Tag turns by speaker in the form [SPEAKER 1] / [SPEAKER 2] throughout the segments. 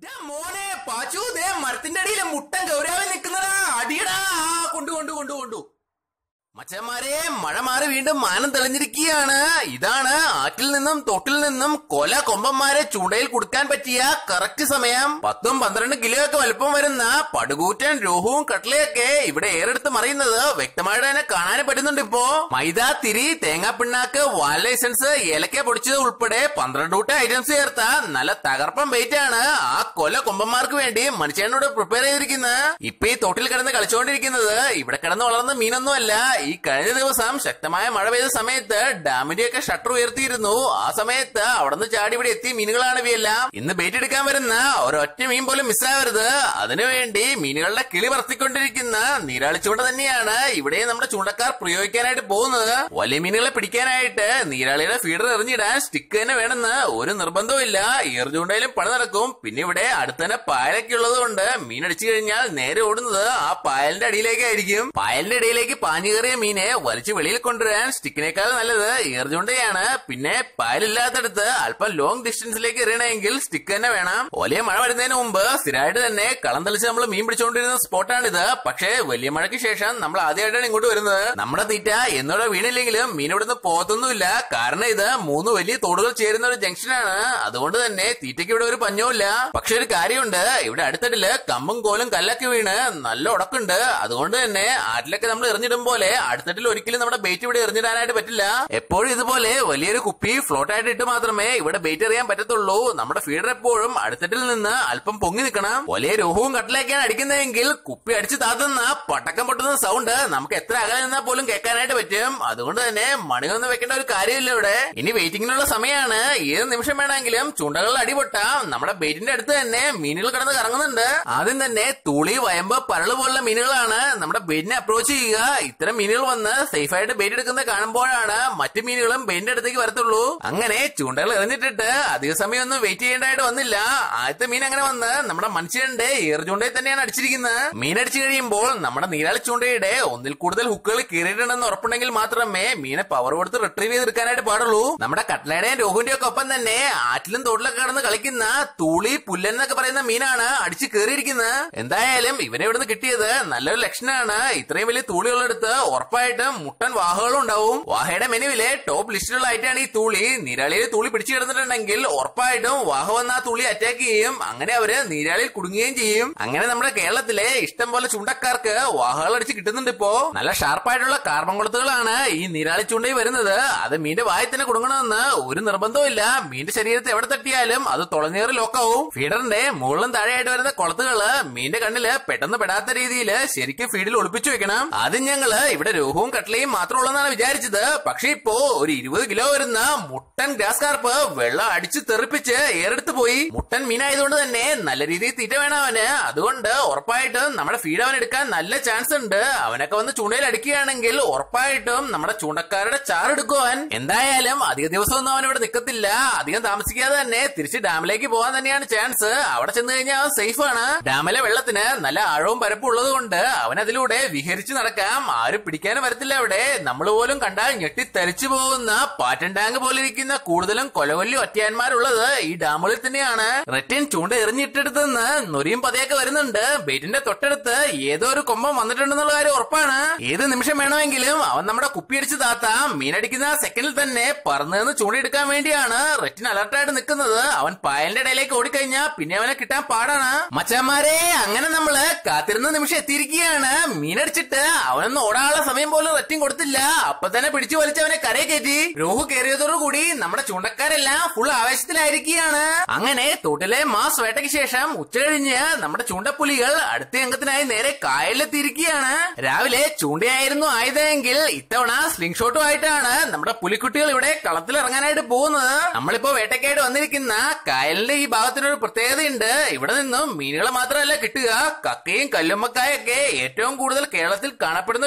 [SPEAKER 1] ദാ മോനെ പാച്ചു ദേ മരത്തിന്റെ അടിയിലെ മുട്ടൻ ഗൗരാവിൽ നിൽക്കുന്നതാ അടിയടാ ആ, കൊണ്ടു കൊണ്ടു കൊണ്ടു കൊണ്ടു മച്ചന്മാരെ മഴ മാറി വീണ്ടും മാനം തെളിഞ്ഞിരിക്കുകയാണ് ഇതാണ് ആറ്റിൽ നിന്നും തൊട്ടിൽ നിന്നും കൊല കൊമ്പന്മാരെ ചൂണ്ടയിൽ കൊടുക്കാൻ പറ്റിയ കറക്റ്റ് സമയം പത്തും പന്ത്രണ്ട് കിലോ ഒക്കെ വലുപ്പം വരുന്ന പടുകൂറ്റൻ രോഹവും കട്ട്ലയൊക്കെ ഇവിടെ ഏറെടുത്ത് മറിയുന്നത് വ്യക്തമായിട്ട് തന്നെ കാണാനും പറ്റുന്നുണ്ട് ഇപ്പോ മൈദ തിരി തേങ്ങാ പിണ്ണാക്ക് വാൽ ലൈസൻസ് ഏലക്ക പൊടിച്ചത് ഉൾപ്പെടെ പന്ത്രണ്ട് കൂട്ടം ഐറ്റംസ് ചേർത്ത നല്ല തകർപ്പൻ വെയിറ്റ് ആണ് ആ കൊല കൊമ്പന്മാർക്ക് വേണ്ടി മനുഷ്യനോട് പ്രിപ്പയർ ചെയ്തിരിക്കുന്നത് ഇപ്പൊ ഈ തോട്ടിൽ കിടന്ന് കളിച്ചുകൊണ്ടിരിക്കുന്നത് ഇവിടെ കിടന്ന് വളർന്ന മീനൊന്നുമല്ല ഈ കഴിഞ്ഞ ദിവസം ശക്തമായ മഴ പെയ്ത സമയത്ത് ഡാമിന്റെ ഒക്കെ ഷട്ടർ ഉയർത്തിയിരുന്നു ആ സമയത്ത് അവിടെ നിന്ന് ചാടി ഇവിടെ എത്തിയ മീനുകളാണ് ഇവയെല്ലാം ഇന്ന് ബേറ്റ് എടുക്കാൻ വരുന്ന ഒരൊറ്റ മീൻ പോലും മിസ്സാവരുത് അതിനുവേണ്ടി മീനുകളുടെ കിളി പറത്തിക്കൊണ്ടിരിക്കുന്ന നീരാളിച്ചൂണ്ട തന്നെയാണ് ഇവിടെ നമ്മുടെ ചൂണ്ടക്കാർ പ്രയോഗിക്കാനായിട്ട് പോകുന്നത് വലിയ മീനുകളെ പിടിക്കാനായിട്ട് നീരാളിയുടെ ഫീഡർ എറിഞ്ഞിടാൻ സ്റ്റിക്ക് തന്നെ വേണമെന്ന് ഒരു നിർബന്ധവും ഇല്ല ഈർചൂണ്ടയിലും പണി നടക്കും പിന്നെ ഇവിടെ അടുത്ത് തന്നെ പായലൊക്കെ ഉള്ളത് കൊണ്ട് മീൻ അടിച്ചു കഴിഞ്ഞാൽ നേരെ ഓടുന്നത് ആ പായലിന്റെ അടിയിലേക്കായിരിക്കും പായലിന്റെ ഇടയിലേക്ക് പാഞ്ഞു കയറിയ മീനെ വലിച്ചു വെളിയിൽ കൊണ്ടുവരാൻ സ്റ്റിക്കിനേക്കാൾ നല്ലത് ഈർചൂണ്ടയാണ് പിന്നെ പായലില്ലാത്തടത്ത് അല്പം ലോങ് ഡിസ്റ്റൻസിലേക്ക് എറിയണമെങ്കിൽ സ്റ്റിക്ക് തന്നെ വേണം വലിയ മഴ വരുന്നതിന് മുമ്പ് സ്ഥിരമായിട്ട് തന്നെ കളം തളിച്ച് നമ്മൾ മീൻ പിടിച്ചുകൊണ്ടിരുന്ന സ്പോട്ടാണിത് പക്ഷേ വലിയ മഴയ്ക്ക് ശേഷം നമ്മൾ ആദ്യമായിട്ടാണ് ഇങ്ങോട്ട് വരുന്നത് നമ്മുടെ തീറ്റ എന്നോട് വീണില്ലെങ്കിലും മീൻ ഇവിടുന്ന് പോകത്തൊന്നുമില്ല കാരണം ഇത് മൂന്ന് വലിയ തോടുകൾ ചേരുന്ന ഒരു ജംഗ്ഷനാണ് അതുകൊണ്ട് തന്നെ തീറ്റയ്ക്ക് ഇവിടെ ഒരു പഞ്ഞവുമില്ല പക്ഷെ ഒരു കാര്യമുണ്ട് ഇവിടെ അടുത്തട്ടില് കമ്പും കോലും കല്ലൊക്കെ വീണ് നല്ല ഉടക്കുണ്ട് അതുകൊണ്ട് തന്നെ ആറ്റിലൊക്കെ നമ്മൾ എറിഞ്ഞിടും പോലെ അടുത്തട്ടിൽ ഒരിക്കലും നമ്മുടെ ബേറ്റ് ഇവിടെ എറിഞ്ഞിടാനായിട്ട് പറ്റില്ല എപ്പോഴും ഇതുപോലെ വലിയൊരു കുപ്പി ഫ്ലോട്ട് ആയിട്ട് ഇട്ട് മാത്രമേ ഇവിടെ ബേറ്റ് എറിയാൻ പറ്റത്തുള്ളൂ നമ്മുടെ ഫീഡർ എപ്പോഴും അടുത്തട്ടിൽ നിന്ന് അല്പം പൊങ്ങി നിൽക്കണം വലിയ രോഹവും കട്ടിലേക്കാണ് അടിക്കുന്നതെങ്കിൽ കുപ്പി അടിച്ച് താത്തുന്ന പട്ടക്കം പൊട്ടുന്ന സൗണ്ട് നമുക്ക് എത്ര അകലെ നിന്നാൽ പോലും കേൾക്കാനായിട്ട് പറ്റും അതുകൊണ്ട് തന്നെ മണിയൊന്നും വെക്കേണ്ട ഒരു കാര്യമില്ല ഇവിടെ ഇനി വെയിറ്റിംഗിനുള്ള സമയമാണ് ഏത് നിമിഷം വേണമെങ്കിലും ചൂണ്ടകളിൽ അടിപൊട്ടാം നമ്മുടെ ബേറ്റിന്റെ അടുത്ത് തന്നെ മീനുകൾ കിടന്ന് കറങ്ങുന്നുണ്ട് ആദ്യം തന്നെ തുളി വയമ്പ് പരള് പോലുള്ള മീനുകളാണ് നമ്മുടെ ബേറ്റിനെ അപ്രോച്ച് ചെയ്യുക ഇത്തരം മീനുകൾ വന്ന് സേഫ് ആയിട്ട് ബേറ്റ് എടുക്കുന്നത് കാണുമ്പോഴാണ് മറ്റു മീനുകളും ബേറ്റിന്റെ അടുത്തേക്ക് വരത്തുള്ളൂ അങ്ങനെ ചൂണ്ടകൾ എറിഞ്ഞിട്ടിട്ട് അധിക സമയമൊന്നും വെയിറ്റ് ചെയ്യേണ്ടതായിട്ട് വന്നില്ല ആദ്യത്തെ മീൻ അങ്ങനെ വന്ന് നമ്മുടെ മനുഷ്യന്റെ ഏർ ചൂണ്ടയിൽ തന്നെയാണ് അടിച്ചിരിക്കുന്നത് മീൻ അടിച്ചു കഴിയുമ്പോൾ നമ്മുടെ നീരാളി ചൂണ്ടയുടെ ഒന്നിൽ കൂടുതൽ ഹുക്കുകൾ കീറിയിട്ടുണ്ടെന്ന് ഉറപ്പുണ്ടെങ്കിൽ മാത്രമേ മീനെ പവർ കൊടുത്ത് റിട്രീവ് ചെയ്തെടുക്കാനായിട്ട് പാടുള്ളൂ നമ്മുടെ കട്ട്ലയുടെയും രോഹിന്റെയും ഒക്കെ ഒപ്പം തന്നെ ആറ്റിലും തോട്ടിലൊക്കെ കിടന്ന് കളിക്കുന്ന തൂളി പുല്ലൻ എന്നൊക്കെ പറയുന്ന മീനാണ് അടിച്ച് കയറിയിരിക്കുന്നത് എന്തായാലും ഇവനെ ഇവിടുന്ന് കിട്ടിയത് നല്ലൊരു ലക്ഷണമാണ് ഇത്രയും വലിയ തൂളികളുടെടുത്ത് ഉറപ്പായിട്ടും മുട്ടൻ വാഹകളും ഉണ്ടാവും വാഹയുടെ മെനുവിലെ ടോപ്പ് ലിസ്റ്റിലുള്ള ആയിട്ടാണ് ഈ തൂളി നീരാളിയിൽ തൂളി പിടിച്ചു കിടന്നിട്ടുണ്ടെങ്കിൽ ഉറപ്പായിട്ടും വാഹ വന്ന ആ തൂളി അറ്റാക്ക് ചെയ്യും അങ്ങനെ അവര് നീരാളിയിൽ കുടുങ്ങുകയും ചെയ്യും അങ്ങനെ നമ്മുടെ കേരളത്തിലെ ഇഷ്ടം പോലെ ചൂണ്ടക്കാർക്ക് വാഹകൾ അടിച്ച് കിട്ടുന്നുണ്ട് ഇപ്പോ നല്ല ഷാർപ്പായിട്ടുള്ള കാർബൺ കൊളുത്തുകളാണ് ഈ നീരാളി ചൂണ്ടയിൽ വരുന്നത് അത് മീന്റെ വായി തന്നെ കുടുങ്ങണമെന്ന് ഒരു നിർബന്ധവും ഇല്ല മീന്റെ ശരീരത്തെ എവിടെ തട്ടിയാലും അത് തുളഞ്ഞേറി ലോക്കാവും ഫീഡറിന്റെ മുകളിലും താഴെയായിട്ട് വരുന്ന കൊളത്തുകള് മീന്റെ കണ്ണില് പെട്ടെന്ന് പെടാത്ത രീതിയിൽ ശരിക്കും ഫീഡിൽ ഒളിപ്പിച്ചു വെക്കണം ആദ്യം ഞങ്ങള് ഇവിടെ രോഹവും കട്ട്ലയും മാത്രമുള്ളതാണ് വിചാരിച്ചത് പക്ഷെ ഇപ്പോ ഒരു ഇരുപത് കിലോ വരുന്ന മുട്ടൻ ഗ്രാസ് കാർപ്പ് വെള്ളം അടിച്ച് തെറിപ്പിച്ച് ഏറെടുത്ത് പോയി മുട്ടൻ മീനായതുകൊണ്ട് തന്നെ നല്ല രീതിയിൽ തീറ്റ വേണം അവന് അതുകൊണ്ട് ഉറപ്പായിട്ടും നമ്മുടെ ഫീഡ് അവൻ എടുക്കാൻ നല്ല ചാൻസ് ഉണ്ട് അവനൊക്കെ വന്ന് ചൂണ്ടയിൽ അടിക്കുകയാണെങ്കിൽ ഉറപ്പായിട്ടും നമ്മുടെ ചൂണ്ടക്കാരുടെ ചാറെടുക്കും അവൻ എന്തായാലും അധിക ദിവസമൊന്നും അവൻ ഇവിടെ നിൽക്കത്തില്ല അധികം താമസിക്കാതെ തന്നെ തിരിച്ച് ഡാമിലേക്ക് പോകാൻ തന്നെയാണ് ചാൻസ് അവിടെ ചെന്ന് കഴിഞ്ഞാൽ അവൻ സേഫ് ആണ് ഡാമിലെ വെള്ളത്തിന് നല്ല ആഴവും പരപ്പും ഉള്ളത് കൊണ്ട് അവൻ അതിലൂടെ വിഹരിച്ച് നടക്കാം ആരും പിടിക്കാനും വരത്തില്ല അവിടെ നമ്മൾ പോലും കണ്ടാൽ ഞെട്ടി തെറിച്ചു പോകുന്ന പാറ്റൻ ടാങ്ക് പോലെ ഇരിക്കുന്ന കൂടുതലും കൊലകൊല്ലി ഒറ്റയാന്മാരുള്ളത് ഈ ഡാമുകളിൽ തന്നെയാണ് റെറ്റിൻ ചൂണ്ട എറിഞ്ഞിട്ടെടുത്തുനിന്ന് നൊരിയും പതയൊക്കെ വരുന്നുണ്ട് ബേറ്റിന്റെ തൊട്ടടുത്ത് ഏതോ ഒരു കൊമ്പം വന്നിട്ടുണ്ടെന്നുള്ള കാര്യം ഉറപ്പാണ് ഏത് നിമിഷം വേണമെങ്കിലും അവൻ നമ്മുടെ കുപ്പിയടിച്ച് താത്താം മീനടിക്കുന്ന സെക്കൻഡിൽ തന്നെ പറന്നു നിന്ന് ചൂണ്ടയെടുക്കാൻ വേണ്ടിയാണ് റെറ്റിൻ അലർട്ടായിട്ട് നിൽക്കുന്നത് അവൻ പായലിന്റെ ഇടയിലേക്ക് ഓടിക്കഴിഞ്ഞാൽ പിന്നെ അവനെ കിട്ടാൻ പാടാണ് മച്ചന്മാരെ അങ്ങനെ നമ്മള് കാത്തിരുന്ന നിമിഷം എത്തിയിരിക്കുകയാണ് മീനടിച്ചിട്ട് അവനൊന്ന് ഓടാനുള്ള സമയം പോലും റെറ്റിൻ കൊടുത്തില്ല അപ്പൊ തന്നെ പിടിച്ചു വലിച്ച് അവനെ കരയെ കയറ്റി രോഹു കയറിയതോടുകൂടി നമ്മുടെ ചൂണ്ടക്കാരെല്ലാം ഫുൾ ആവേശത്തിലായിരിക്കുകയാണ് അങ്ങനെ തോട്ടിലെ മാസ് വേട്ടയ്ക്ക് ശേഷം ഉച്ച കഴിഞ്ഞ് നമ്മുടെ ചൂണ്ടപ്പുലികൾ അടുത്ത അംഗത്തിനായി നേരെ കായലിലെത്തിയിരിക്കുകയാണ് രാവിലെ ചൂണ്ടയായിരുന്നു ആയതെങ്കിൽ ഇത്തവണ സ്ലിംഗ് ഷോട്ടും ആയിട്ടാണ് നമ്മുടെ പുലിക്കുട്ടികൾ ഇവിടെ കളത്തിൽ ഇറങ്ങാനായിട്ട് പോകുന്നത് നമ്മളിപ്പോ വേട്ടയ്ക്കായിട്ട് വന്നിരിക്കുന്ന കായലിന്റെ ഈ ഭാഗത്തിനൊരു പ്രത്യേകതയുണ്ട് ഇവിടെ നിന്നും മീനുകളെ മാത്രമല്ല കിട്ടുക കക്കയും കല്ലുമ്മക്കായൊക്കെ ഏറ്റവും കൂടുതൽ കേരളത്തിൽ കാണപ്പെടുന്ന ഒരു പ്രദേശം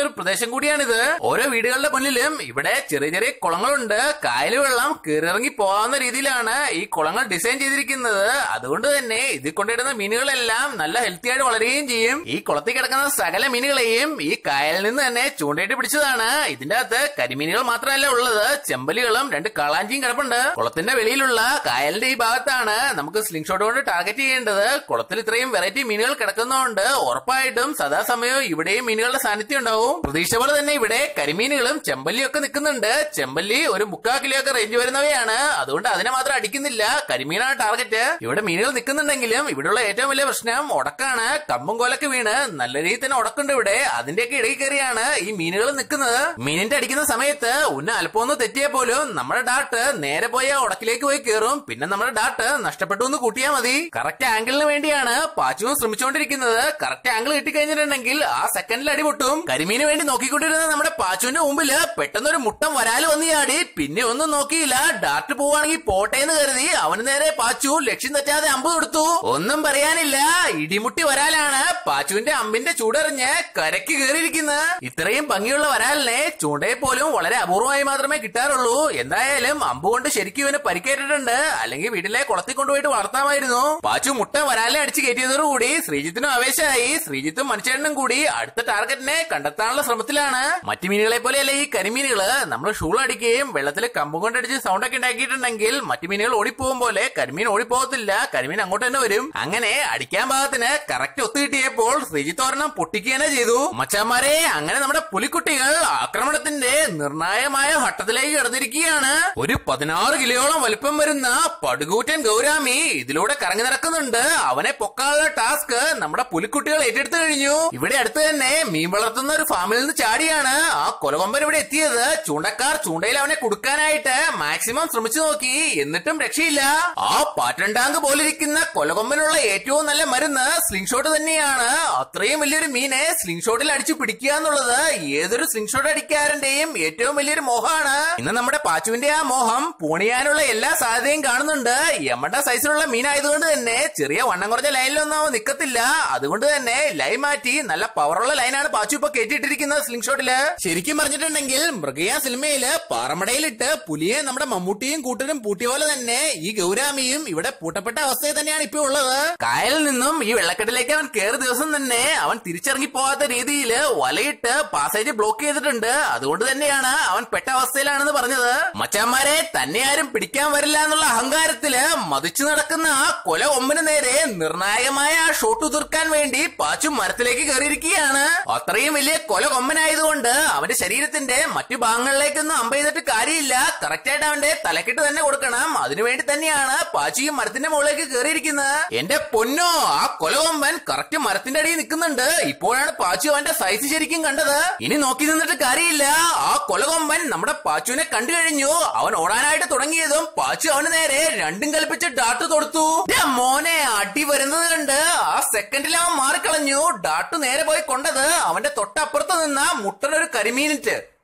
[SPEAKER 1] പ്രദേശം കൂടിയാണിത് ഓരോ വീടുകളുടെ മുന്നിലും ഇവിടെ ചെറിയ ചെറിയ കുളങ്ങളുണ്ട് കായല് വെള്ളം കയറിറങ്ങി പോകാവുന്ന രീതിയിലാണ് ഈ കുളങ്ങൾ ഡിസൈൻ ചെയ്തിരിക്കുന്നത് അതുകൊണ്ട് തന്നെ ഇതിൽ കൊണ്ടിടുന്ന മീനുകളെല്ലാം നല്ല ഹെൽത്തി ആയിട്ട് വളരുകയും ചെയ്യും ഈ കുളത്തിൽ കിടക്കുന്ന സകല മീനുകളെയും ഈ കായലിൽ നിന്ന് തന്നെ ചൂണ്ടയിട്ട് പിടിച്ചതാണ് ഇതിന്റെ അകത്ത് കരിമീനുകൾ മാത്രമല്ല ഉള്ളത് ചെമ്പലികളും രണ്ട് കളാഞ്ചിയും കിടപ്പുണ്ട് കുളത്തിന്റെ വെളിയിലുള്ള കായലിന്റെ ഈ ഭാഗത്താണ് നമുക്ക് സ്ലിംഗ് ഷോട്ട് കൊണ്ട് ടാർഗറ്റ് ചെയ്യേണ്ടത് കുളത്തിൽ ഇത്രയും വെറൈറ്റി മീനുകൾ കിടക്കുന്നതുകൊണ്ട് ഉറപ്പായിട്ടും സദാസമയവും ഇവിടെയും മീനുകളുടെ സാന്നിധ്യം ഉണ്ടാവും പ്രതീക്ഷ പോലെ തന്നെ ഇവിടെ കരിമീനുകളും ചെമ്പല്ലിയും ഒക്കെ നിൽക്കുന്നുണ്ട് ചെമ്പല്ലി ഒരു മുക്കാ കിലോ ഒക്കെ റേഞ്ച് വരുന്നവയാണ് അതുകൊണ്ട് അതിനെ മാത്രം അടിക്കുന്നില്ല കരിമീനാണ് ടാർഗറ്റ് ഇവിടെ മീനുകൾ നിൽക്കുന്നുണ്ടെങ്കിലും ഇവിടെയുള്ള ഏറ്റവും വലിയ പ്രശ്നം ഉടക്കാണ് കമ്പും കോലൊക്കെ വീണ് നല്ല രീതിയിൽ തന്നെ ഉടക്കുണ്ട് ഇവിടെ അതിന്റെയൊക്കെ ഇടയിൽ കയറിയാണ് ഈ മീനുകൾ നിൽക്കുന്നത് മീനിന്റെ അടിക്കുന്ന സമയത്ത് ഉന്ന അല്പം ഒന്ന് തെറ്റിയാൽ പോലും നമ്മുടെ ഡാട്ട് നേരെ പോയി ആ ഉടക്കിലേക്ക് പോയി കയറും പിന്നെ നമ്മുടെ ഡാട്ട് നഷ്ടപ്പെട്ടു എന്ന് കൂട്ടിയാൽ മതി കറക്റ്റ് ആംഗിളിന് വേണ്ടിയാണ് പാച്ചുവും ശ്രമിച്ചുകൊണ്ടിരിക്കുന്നത് കറക്റ്റ് ആംഗിൾ കിട്ടിക്കഴിഞ്ഞിട്ടുണ്ടെങ്കിൽ ആ സെക്കൻഡിൽ അടിപൊട്ടും കരിമീന് വേണ്ടി നോക്കിക്കൊണ്ടിരുന്ന നമ്മുടെ പാച്ചുവിന്റെ മുമ്പില് പെട്ടെന്ന് ഒരു മുട്ടം വരാല് വന്ന് ചാടി പിന്നെ ഒന്നും നോക്കിയില്ല ഡാർട്ട് പോവാണെങ്കിൽ പോട്ടെ എന്ന് കരുതി അവന് നേരെ പാച്ചു ലക്ഷ്യം തെറ്റാതെ അമ്പ് കൊടുത്തു ഒന്നും പറയാനില്ല ഇടിമുട്ടി വരാലാണ് പാച്ചുവിന്റെ അമ്പിന്റെ ചൂടറിഞ്ഞ് കരക്ക് കയറിയിരിക്കുന്നത് ഇത്രയും ഭംഗിയുള്ള വരാലിനെ ചൂണ്ടയെ പോലും വളരെ അപൂർവമായി മാത്രമേ കിട്ടാറുള്ളൂ എന്തായാലും അമ്പ് കൊണ്ട് ശരിക്കും ഇവന് പരിക്കേറ്റിട്ടുണ്ട് അല്ലെങ്കിൽ വീട്ടിലെ കുളത്തിൽ കൊണ്ടുപോയിട്ട് വളർത്താമായിരുന്നു പാച്ചു മുട്ട വരാലിനെ അടിച്ച് കയറ്റിയതോടുകൂടി ശ്രീജിത്തിനും ആവേശമായി ശ്രീജിത്തും മനുഷ്യനും കൂടി അടുത്ത ടാർഗറ്റിനെ കണ്ടെത്താനുള്ള ശ്രമത്തിലാണ് മറ്റു മീനുകളെ പോലെയല്ല ഈ കരിമീനുകള് നമ്മൾ ഷൂൾ അടിക്കുകയും വെള്ളത്തിൽ കമ്പും കൊണ്ടടിച്ച് സൗണ്ട് ഒക്കെ ഉണ്ടാക്കിയിട്ടുണ്ടെങ്കിൽ മറ്റു മീനുകൾ ഓടിപ്പോകും പോലെ കരിമീൻ ഓടിപ്പോകത്തില്ല കരിമീൻ അങ്ങോട്ട് തന്നെ വരും അങ്ങനെ അടിക്കാൻ ഭാഗത്തിന് കറക്റ്റ് ഒത്തു കിട്ടിയപ്പോൾ ശ്രീജിത്ത് ഒരെണ്ണം പൊട്ടിക്കുക തന്നെ ചെയ്തു മച്ചാന്മാരെ അങ്ങനെ നമ്മുടെ പുലിക്കുട്ടികൾ ആക്രമണത്തിന്റെ നിർണായകമായ ഘട്ടത്തിലേക്ക് കടന്നിരിക്കുകയാണ് ഒരു പതിനാറ് കിലോയോളം വലിപ്പം വരുന്ന പടുകൂറ്റൻ ഗൗരാമി ഇതിലൂടെ കറങ്ങി നടക്കുന്നുണ്ട് അവനെ പൊക്കാനുള്ള ടാസ്ക് നമ്മുടെ പുലിക്കുട്ടികൾ ഏറ്റെടുത്തു കഴിഞ്ഞു ഇവിടെ അടുത്ത് തന്നെ മീൻ വളർത്തുന്ന ഒരു ഫാമിൽ നിന്ന് ചാടിയാണ് ആ കൊലകൊമ്പൻ ഇവിടെ എത്തിയത് ചൂണ്ടക്കാർ ചൂണ്ടയിൽ അവനെ കൊടുക്കാനായിട്ട് മാക്സിമം ശ്രമിച്ചു നോക്കി എന്നിട്ടും രക്ഷയില്ല ആ പാറ്റൻ ടാങ്ക് പോലിരിക്കുന്ന കൊലകൊമ്പനുള്ള ഏറ്റവും നല്ല മരുന്ന് സ്ലിംഗ് ഷോട്ട് തന്നെയാണ് അത്രയും വലിയൊരു മീനെ സ്ലിംഗ് ഷോട്ടിൽ അടിച്ചു പിടിക്കുക എന്നുള്ളത് ഏതൊരു സ്ലിംഗ് ഷോട്ട് അടിക്കാരന്റെയും ഏറ്റവും വലിയൊരു മോഹമാണ് ഇന്ന് നമ്മുടെ പാച്ചുവിന്റെ ആ മോഹം പൂണിയാനുള്ള എല്ലാ സാധ്യതയും കാണുന്നുണ്ട് യമണ്ട സൈസിലുള്ള മീനായതുകൊണ്ട് തന്നെ ചെറിയ വണ്ണം കുറഞ്ഞ ലൈനിലൊന്നും അവൻ നിക്കത്തില്ല അതുകൊണ്ട് തന്നെ ലൈൻ മാറ്റി നല്ല പവറുള്ള ലൈനാണ് പാച്ചു ഇപ്പൊ കയറ്റിയിട്ടിരിക്കുന്നത് സ്ലിംഗ് ഷോട്ടില് ശരിക്കും പറഞ്ഞിട്ടുണ്ടെങ്കിൽ മൃഗയ സിനിമയില് പാറമടയിലിട്ട് പുലിയെ നമ്മുടെ മമ്മൂട്ടിയും കൂട്ടരും പൂട്ടിയ പോലെ തന്നെ ഈ ഗൗരാമിയും ഇവിടെ പൂട്ടപ്പെട്ട അവസ്ഥയിൽ തന്നെയാണ് ഇപ്പൊ ഉള്ളത് കായലിൽ നിന്നും ഈ വെള്ളക്കെട്ടിലേക്ക് അവൻ കയറി ദിവസം തന്നെ അവൻ തിരിച്ചിറങ്ങി പോകാത്ത രീതിയിൽ വലയിട്ട് പാസേജ് ബ്ലോക്ക് ചെയ്തിട്ടുണ്ട് അതുകൊണ്ട് തന്നെയാണ് അവൻ പെട്ട അവസ്ഥയിലാണെന്ന് പറഞ്ഞത് മച്ചാന്മാരെ തന്നെ ആരും പിടിക്കാൻ വരില്ല എന്നുള്ള അഹങ്കാരത്തില് മതിച്ചു നടക്കുന്ന ആ കൊല ഒമ്പിന് നേരെ നിർണായകമായ ആ ഷോട്ട് തീർക്കാൻ വേണ്ടി പാച്ചു മരത്തിലേക്ക് കയറിയിരിക്കുകയാണ് അത്രയും വലിയ കൊല കൊമ്പനായതുകൊണ്ട് അവന്റെ ശരീരത്തിന്റെ മറ്റു ഭാഗങ്ങളിലേക്കൊന്നും അമ്പ ചെയ്തിട്ട് കാര്യമില്ല കറക്റ്റ് ആയിട്ട് അവന്റെ തലക്കെട്ട് തന്നെ കൊടുക്കണം അതിനുവേണ്ടി തന്നെയാണ് പാച്ചു ഈ മരത്തിന്റെ മുകളിലേക്ക് കയറിയിരിക്കുന്നത് എന്റെ പൊന്നോ ആ കൊലകൊമ്പൻ കറക്റ്റ് മരത്തിന്റെ അടിയിൽ നിൽക്കുന്നുണ്ട് ഇപ്പോഴാണ് പാച്ചു അവന്റെ സൈസ് ശരിക്കും കണ്ടത് ഇനി നോക്കി നിന്നിട്ട് കാര്യമില്ല ആ കൊലകൊമ്പൻ നമ്മുടെ പാച്ചുവിനെ കണ്ടു കഴിഞ്ഞു അവൻ ഓടാനായിട്ട് തുടങ്ങിയതും പാച്ചു അവന് നേരെ രണ്ടും കൽപ്പിച്ച് ഡാട്ട് തൊടുത്തു ദേ മോനെ അടി വരുന്നത് കണ്ട് ആ സെക്കൻഡിൽ അവൻ മാറിക്കളഞ്ഞു ഡാട്ട് നേരെ പോയി കൊണ്ടത് അവന്റെ തൊട്ടപ്പുറത്ത് നിന്ന മുട്ടനൊരു കരിമീനിറ്റ്